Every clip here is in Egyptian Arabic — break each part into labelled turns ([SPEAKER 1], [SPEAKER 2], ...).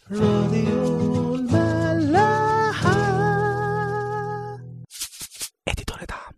[SPEAKER 1] راديو الملاحة
[SPEAKER 2] اديتور دعم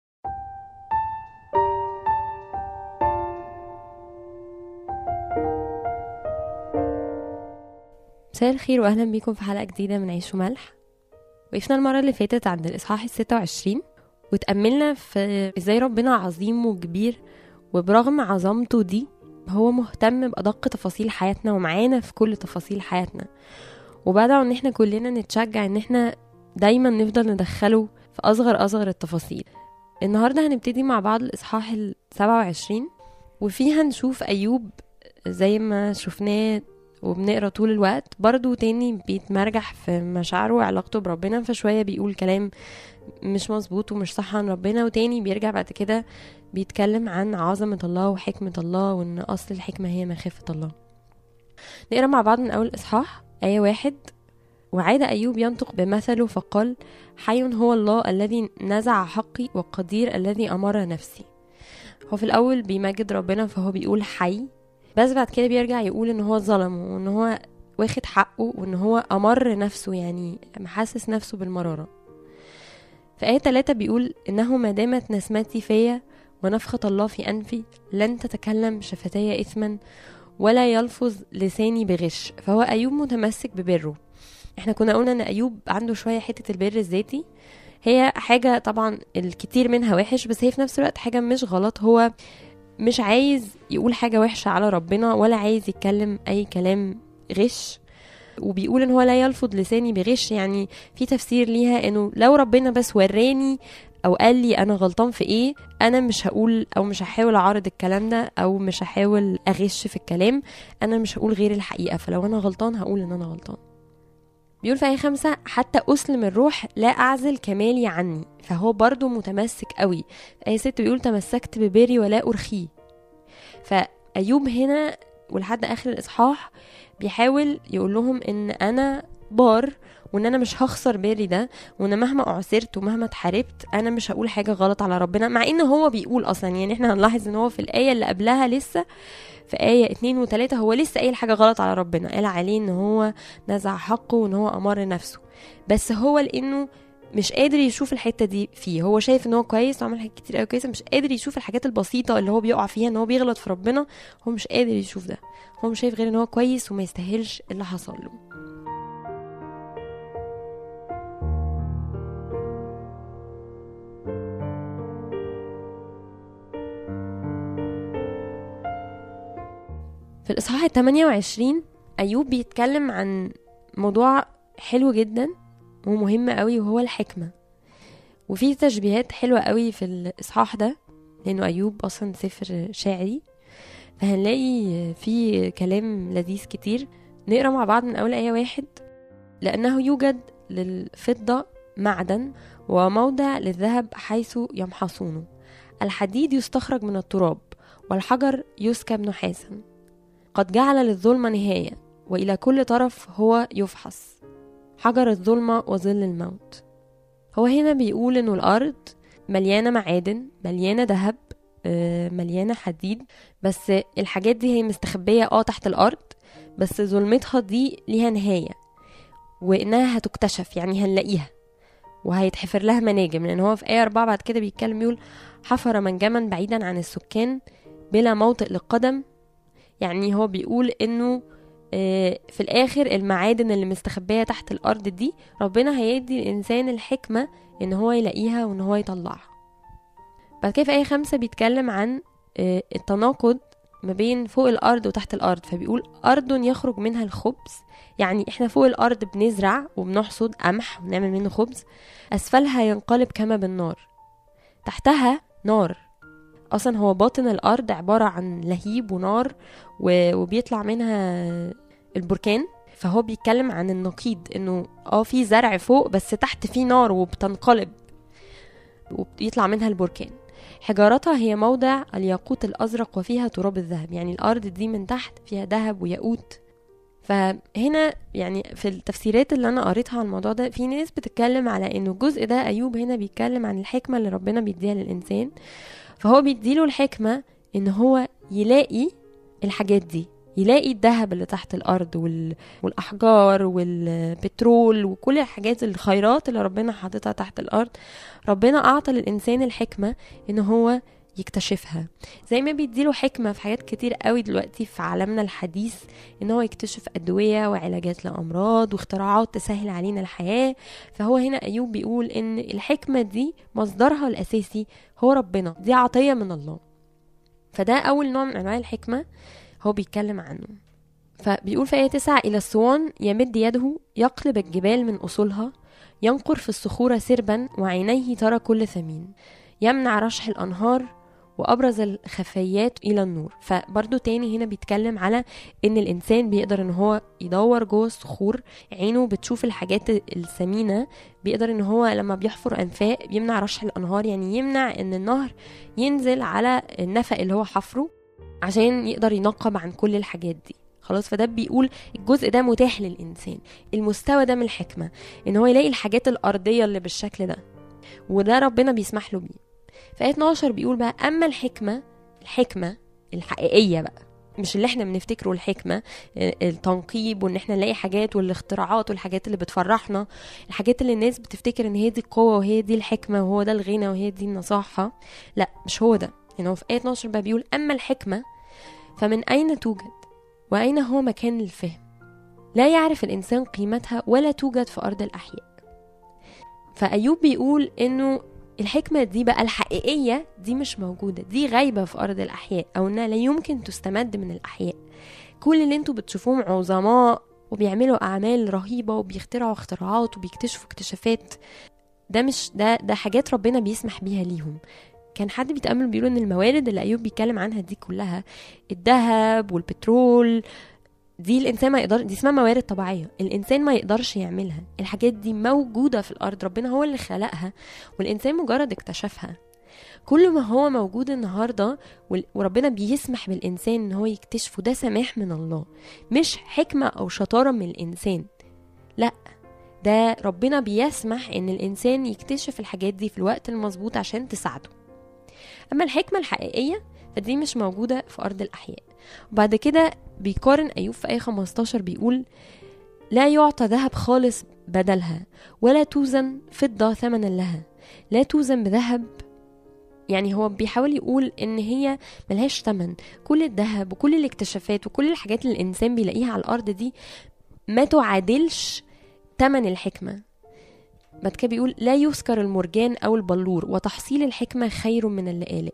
[SPEAKER 3] مساء الخير واهلا بيكم في حلقه جديده من عيش وملح وقفنا المره اللي فاتت عند الاصحاح ال 26 وتأملنا في ازاي ربنا عظيم وكبير وبرغم عظمته دي هو مهتم بأدق تفاصيل حياتنا ومعانا في كل تفاصيل حياتنا وبدعوا ان احنا كلنا نتشجع ان احنا دايما نفضل ندخله في اصغر اصغر التفاصيل النهارده هنبتدي مع بعض الاصحاح ال 27 وفيها نشوف ايوب زي ما شفناه وبنقرا طول الوقت برضو تاني بيتمرجح في مشاعره وعلاقته بربنا فشوية بيقول كلام مش مظبوط ومش صح عن ربنا وتاني بيرجع بعد كده بيتكلم عن عظمة الله وحكمة الله وان اصل الحكمة هي مخافة الله نقرا مع بعض من اول اصحاح آية واحد وعاد أيوب ينطق بمثله فقال حي هو الله الذي نزع حقي وقدير الذي أمر نفسي هو في الأول بيمجد ربنا فهو بيقول حي بس بعد كده بيرجع يقول ان هو ظلم وان هو واخد حقه وان هو امر نفسه يعني محسس نفسه بالمراره في آية 3 بيقول إنه ما دامت نسمتي فيا ونفخة الله في أنفي لن تتكلم شفتي إثما ولا يلفظ لساني بغش فهو أيوب متمسك ببره احنا كنا قلنا ان أيوب عنده شوية حتة البر الذاتي هي حاجة طبعا الكتير منها وحش بس هي في نفس الوقت حاجة مش غلط هو مش عايز يقول حاجة وحشة على ربنا ولا عايز يتكلم أي كلام غش وبيقول ان هو لا يلفظ لساني بغش يعني في تفسير ليها انه لو ربنا بس وراني او قال لي انا غلطان في ايه انا مش هقول او مش هحاول اعارض الكلام ده او مش هحاول اغش في الكلام انا مش هقول غير الحقيقة فلو انا غلطان هقول ان انا غلطان بيقول في آية خمسة حتى أسلم الروح لا أعزل كمالي عني فهو برضو متمسك قوي في آية ستة بيقول تمسكت ببري ولا أرخيه فأيوب هنا ولحد آخر الإصحاح بيحاول يقول لهم إن أنا بار وان انا مش هخسر بالي ده وان مهما اعسرت ومهما اتحاربت انا مش هقول حاجه غلط على ربنا مع ان هو بيقول اصلا يعني احنا هنلاحظ ان هو في الايه اللي قبلها لسه في آية اتنين وتلاتة هو لسه قايل حاجة غلط على ربنا قال عليه ان هو نزع حقه وان هو أمر نفسه بس هو لأنه مش قادر يشوف الحتة دي فيه هو شايف ان هو كويس وعمل حاجات كتير قوي كويسة مش قادر يشوف الحاجات البسيطة اللي هو بيقع فيها ان هو بيغلط في ربنا هو مش قادر يشوف ده هو مش شايف غير ان هو كويس وما يستاهلش اللي حصل له في الإصحاح ال 28 أيوب بيتكلم عن موضوع حلو جدا ومهم قوي وهو الحكمة وفي تشبيهات حلوة قوي في الإصحاح ده لأنه أيوب أصلا سفر شاعري فهنلاقي فيه كلام لذيذ كتير نقرا مع بعض من أول آية واحد لأنه يوجد للفضة معدن وموضع للذهب حيث يمحصونه الحديد يستخرج من التراب والحجر يسكب نحاسا قد جعل للظلمة نهاية وإلى كل طرف هو يفحص حجر الظلمة وظل الموت هو هنا بيقول إنه الأرض مليانة معادن مليانة ذهب آه، مليانة حديد بس الحاجات دي هي مستخبية اه تحت الأرض بس ظلمتها دي ليها نهاية وإنها هتكتشف يعني هنلاقيها وهيتحفر لها مناجم لأن هو في آية أربعة بعد كده بيتكلم يقول حفر منجما بعيدا عن السكان بلا موطئ للقدم يعني هو بيقول انه آه، في الاخر المعادن اللي مستخبيه تحت الارض دي ربنا هيدي الانسان الحكمه ان هو يلاقيها وان هو يطلعها بعد كده في ايه خمسة بيتكلم عن آه، التناقض ما بين فوق الارض وتحت الارض فبيقول ارض يخرج منها الخبز يعني احنا فوق الارض بنزرع وبنحصد قمح ونعمل منه خبز اسفلها ينقلب كما بالنار تحتها نار اصلا هو باطن الارض عباره عن لهيب ونار و- وبيطلع منها البركان فهو بيتكلم عن النقيض انه اه في زرع فوق بس تحت في نار وبتنقلب وبيطلع منها البركان حجارتها هي موضع الياقوت الازرق وفيها تراب الذهب يعني الارض دي من تحت فيها ذهب وياقوت فهنا يعني في التفسيرات اللي انا قريتها على الموضوع ده في ناس بتتكلم على انه الجزء ده ايوب هنا بيتكلم عن الحكمه اللي ربنا بيديها للانسان فهو بيديله الحكمه ان هو يلاقي الحاجات دي يلاقي الذهب اللي تحت الارض وال... والاحجار والبترول وكل الحاجات الخيرات اللي ربنا حاططها تحت الارض ربنا اعطى للانسان الحكمه ان هو يكتشفها زي ما بيديله حكمة في حاجات كتير قوي دلوقتي في عالمنا الحديث ان هو يكتشف ادوية وعلاجات لامراض واختراعات تسهل علينا الحياة فهو هنا ايوب بيقول ان الحكمة دي مصدرها الاساسي هو ربنا دي عطية من الله فده اول نوع من انواع الحكمة هو بيتكلم عنه فبيقول في آية تسعة إلى الصوان يمد يده يقلب الجبال من أصولها ينقر في الصخور سربا وعينيه ترى كل ثمين يمنع رشح الأنهار وأبرز الخفيات إلى النور فبرضو تاني هنا بيتكلم على إن الإنسان بيقدر إن هو يدور جوه الصخور عينه بتشوف الحاجات الثمينة بيقدر إن هو لما بيحفر أنفاق يمنع رشح الأنهار يعني يمنع إن النهر ينزل على النفق اللي هو حفره عشان يقدر ينقب عن كل الحاجات دي خلاص فده بيقول الجزء ده متاح للإنسان المستوى ده من الحكمة إن هو يلاقي الحاجات الأرضية اللي بالشكل ده وده ربنا بيسمح له بيه في آية 12 بيقول بقى أما الحكمة الحكمة الحقيقية بقى مش اللي احنا بنفتكره الحكمة التنقيب وان احنا نلاقي حاجات والاختراعات والحاجات اللي بتفرحنا الحاجات اللي الناس بتفتكر ان هي دي القوة وهي دي الحكمة وهو ده الغنى وهي دي النصاحة لا مش هو ده يعني هو في آية 12 بقى بيقول أما الحكمة فمن أين توجد وأين هو مكان الفهم لا يعرف الإنسان قيمتها ولا توجد في أرض الأحياء فأيوب بيقول إنه الحكمة دي بقى الحقيقية دي مش موجودة دي غايبة في أرض الأحياء أو إنها لا يمكن تستمد من الأحياء كل اللي انتوا بتشوفوهم عظماء وبيعملوا أعمال رهيبة وبيخترعوا اختراعات وبيكتشفوا اكتشافات ده مش ده ده حاجات ربنا بيسمح بيها ليهم كان حد بيتأمل بيقول ان الموارد اللي ايوب بيتكلم عنها دي كلها الذهب والبترول دي الانسان ما يقدر دي اسمها موارد طبيعيه الانسان ما يقدرش يعملها الحاجات دي موجوده في الارض ربنا هو اللي خلقها والانسان مجرد اكتشفها كل ما هو موجود النهارده وربنا بيسمح بالانسان ان هو يكتشفه ده سماح من الله مش حكمه او شطاره من الانسان لا ده ربنا بيسمح ان الانسان يكتشف الحاجات دي في الوقت المظبوط عشان تساعده اما الحكمه الحقيقيه فدي مش موجوده في ارض الاحياء وبعد كده بيقارن ايوب في ايه 15 بيقول لا يعطى ذهب خالص بدلها ولا توزن فضه ثمنا لها لا توزن بذهب يعني هو بيحاول يقول ان هي ملهاش ثمن كل الذهب وكل الاكتشافات وكل الحاجات اللي الانسان بيلاقيها على الارض دي ما تعادلش ثمن الحكمه بعد كده بيقول لا يذكر المرجان أو البلور وتحصيل الحكمة خير من اللآلئ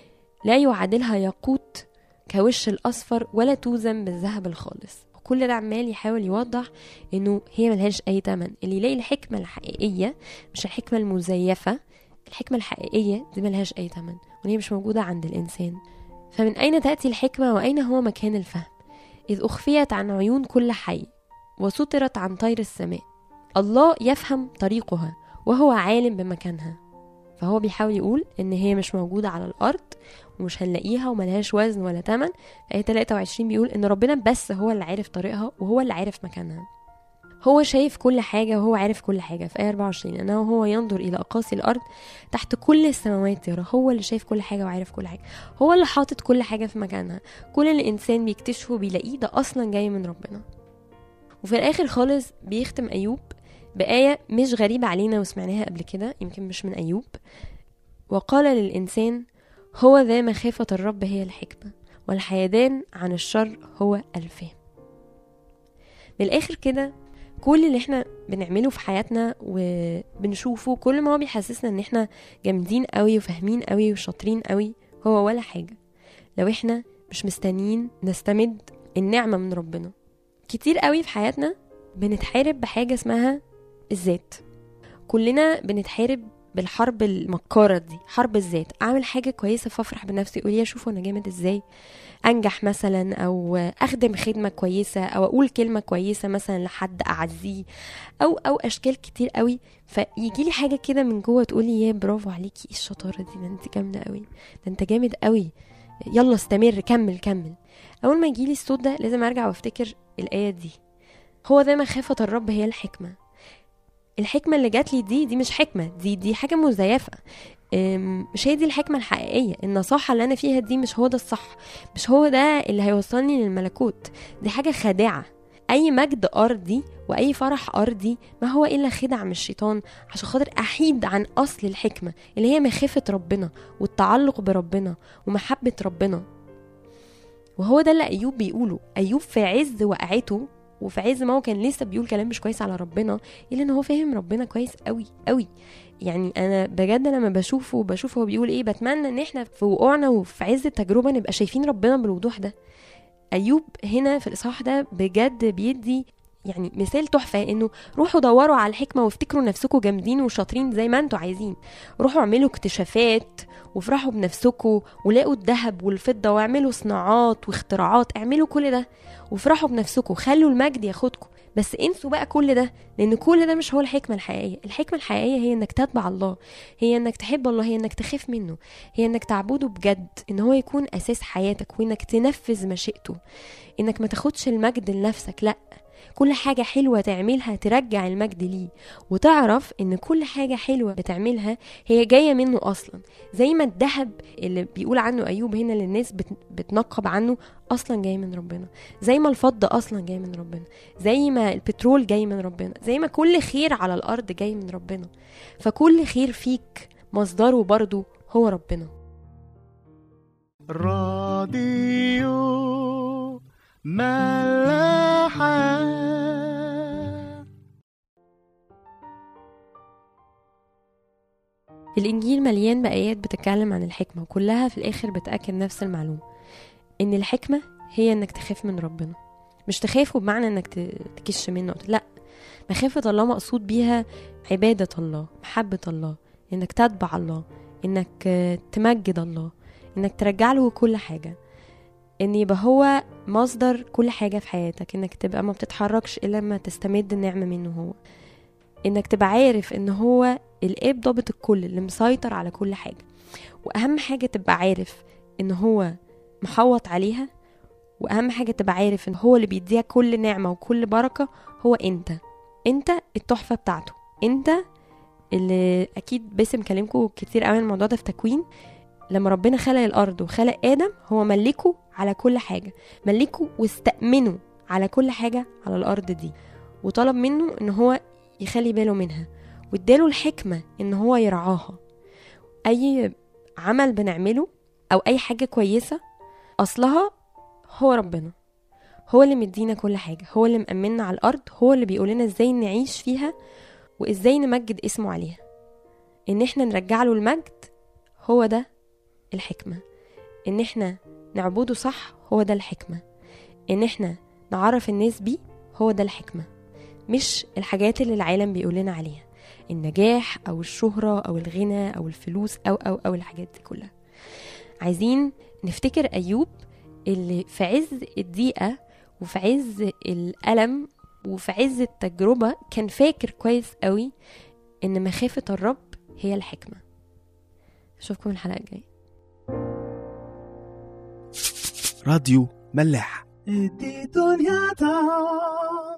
[SPEAKER 3] لا يعادلها ياقوت كوش الأصفر ولا توزن بالذهب الخالص كل ده عمال يحاول يوضح انه هي ملهاش اي تمن اللي يلاقي الحكمة الحقيقية مش الحكمة المزيفة الحكمة الحقيقية دي ملهاش اي تمن وهي مش موجودة عند الانسان فمن اين تأتي الحكمة واين هو مكان الفهم اذ اخفيت عن عيون كل حي وسترت عن طير السماء الله يفهم طريقها وهو عالم بمكانها فهو بيحاول يقول ان هي مش موجودة على الارض ومش هنلاقيها وملهاش وزن ولا تمن في آية 23 بيقول ان ربنا بس هو اللي عارف طريقها وهو اللي عارف مكانها هو شايف كل حاجة وهو عارف كل حاجة في آية 24 لأنه هو ينظر إلى أقاصي الأرض تحت كل السماوات يرى هو اللي شايف كل حاجة وعارف كل حاجة هو اللي حاطط كل حاجة في مكانها كل اللي الإنسان بيكتشفه بيلاقيه ده أصلا جاي من ربنا وفي الآخر خالص بيختم أيوب بآية مش غريبة علينا وسمعناها قبل كده يمكن مش من أيوب وقال للإنسان هو ذا مخافة الرب هي الحكمة والحيدان عن الشر هو الفهم من الآخر كده كل اللي احنا بنعمله في حياتنا وبنشوفه كل ما هو بيحسسنا ان احنا جامدين قوي وفاهمين قوي وشاطرين قوي هو ولا حاجة لو احنا مش مستنيين نستمد النعمة من ربنا كتير قوي في حياتنا بنتحارب بحاجة اسمها الذات كلنا بنتحارب بالحرب المكارة دي حرب الذات اعمل حاجة كويسة فافرح بنفسي اقول يا شوفوا انا جامد ازاي انجح مثلا او اخدم خدمة كويسة او اقول كلمة كويسة مثلا لحد اعزيه او او اشكال كتير قوي فيجي لي حاجة كده من جوه تقولي يا برافو عليكي ايه الشطارة دي ده انت جامدة قوي ده انت جامد قوي يلا استمر كمل كمل اول ما يجيلي الصوت ده لازم ارجع وافتكر الايه دي هو ذا مخافة الرب هي الحكمة الحكمة اللي جات لي دي دي مش حكمة دي دي حاجة مزيفة أم، مش هي دي الحكمة الحقيقية النصاحة اللي أنا فيها دي مش هو ده الصح مش هو ده اللي هيوصلني للملكوت دي حاجة خادعة أي مجد أرضي وأي فرح أرضي ما هو إلا خدع من الشيطان عشان خاطر أحيد عن أصل الحكمة اللي هي مخافة ربنا والتعلق بربنا ومحبة ربنا وهو ده اللي أيوب بيقوله أيوب في عز وقعته وفي عز ما هو كان لسه بيقول كلام مش كويس على ربنا الا ان هو فاهم ربنا كويس قوي قوي يعني انا بجد لما بشوفه بشوف هو بيقول ايه بتمنى ان احنا في وقوعنا وفي عز التجربه نبقى شايفين ربنا بالوضوح ده ايوب هنا في الاصحاح ده بجد بيدي يعني مثال تحفه انه روحوا دوروا على الحكمه وافتكروا نفسكم جامدين وشاطرين زي ما انتوا عايزين روحوا اعملوا اكتشافات وافرحوا بنفسكم ولاقوا الذهب والفضه واعملوا صناعات واختراعات اعملوا كل ده وافرحوا بنفسكم خلوا المجد ياخدكم بس انسوا بقى كل ده لان كل ده مش هو الحكمه الحقيقيه الحكمه الحقيقيه هي انك تتبع الله هي انك تحب الله هي انك تخاف منه هي انك تعبده بجد ان هو يكون اساس حياتك وانك تنفذ مشيئته انك ما تاخدش المجد لنفسك لا كل حاجة حلوة تعملها ترجع المجد ليه وتعرف ان كل حاجة حلوة بتعملها هي جاية منه اصلا زي ما الذهب اللي بيقول عنه ايوب هنا للناس بت- بتنقب عنه اصلا جاي من ربنا زي ما الفضة اصلا جاي من ربنا زي ما البترول جاي من ربنا زي ما كل خير على الارض جاي من ربنا فكل خير فيك مصدره برضو هو ربنا
[SPEAKER 1] راديو ملاحة
[SPEAKER 3] الإنجيل مليان بآيات بتتكلم عن الحكمة وكلها في الآخر بتأكد نفس المعلومة إن الحكمة هي إنك تخاف من ربنا مش تخافه بمعنى إنك ت- تكش منه لا مخافة الله مقصود بيها عبادة الله محبة الله إنك تتبع الله إنك آه، تمجد الله إنك ترجع له كل حاجة إن يبقى هو مصدر كل حاجة في حياتك إنك تبقى ما بتتحركش إلا لما تستمد النعمة منه هو إنك تبقى عارف إن هو الاب ضابط الكل اللي مسيطر على كل حاجه واهم حاجه تبقى عارف ان هو محوط عليها واهم حاجه تبقى عارف ان هو اللي بيديها كل نعمه وكل بركه هو انت انت التحفه بتاعته انت اللي اكيد باسم كلمكم كتير قوي عن الموضوع ده في تكوين لما ربنا خلق الارض وخلق ادم هو ملكه على كل حاجه ملكه واستأمنه على كل حاجه على الارض دي وطلب منه ان هو يخلي باله منها واداله الحكمة ان هو يرعاها اي عمل بنعمله او اي حاجة كويسة اصلها هو ربنا هو اللي مدينا كل حاجة هو اللي مأمنا على الارض هو اللي بيقولنا ازاي نعيش فيها وازاي نمجد اسمه عليها ان احنا نرجع له المجد هو ده الحكمة ان احنا نعبده صح هو ده الحكمة ان احنا نعرف الناس بيه هو ده الحكمة مش الحاجات اللي العالم بيقولنا عليها النجاح او الشهرة او الغنى او الفلوس او او او الحاجات دي كلها عايزين نفتكر ايوب اللي في عز الضيقة وفي عز الألم وفي عز التجربة كان فاكر كويس قوي ان مخافة الرب هي الحكمة اشوفكم الحلقة الجاية
[SPEAKER 2] راديو ملاح
[SPEAKER 1] دي دنيا تا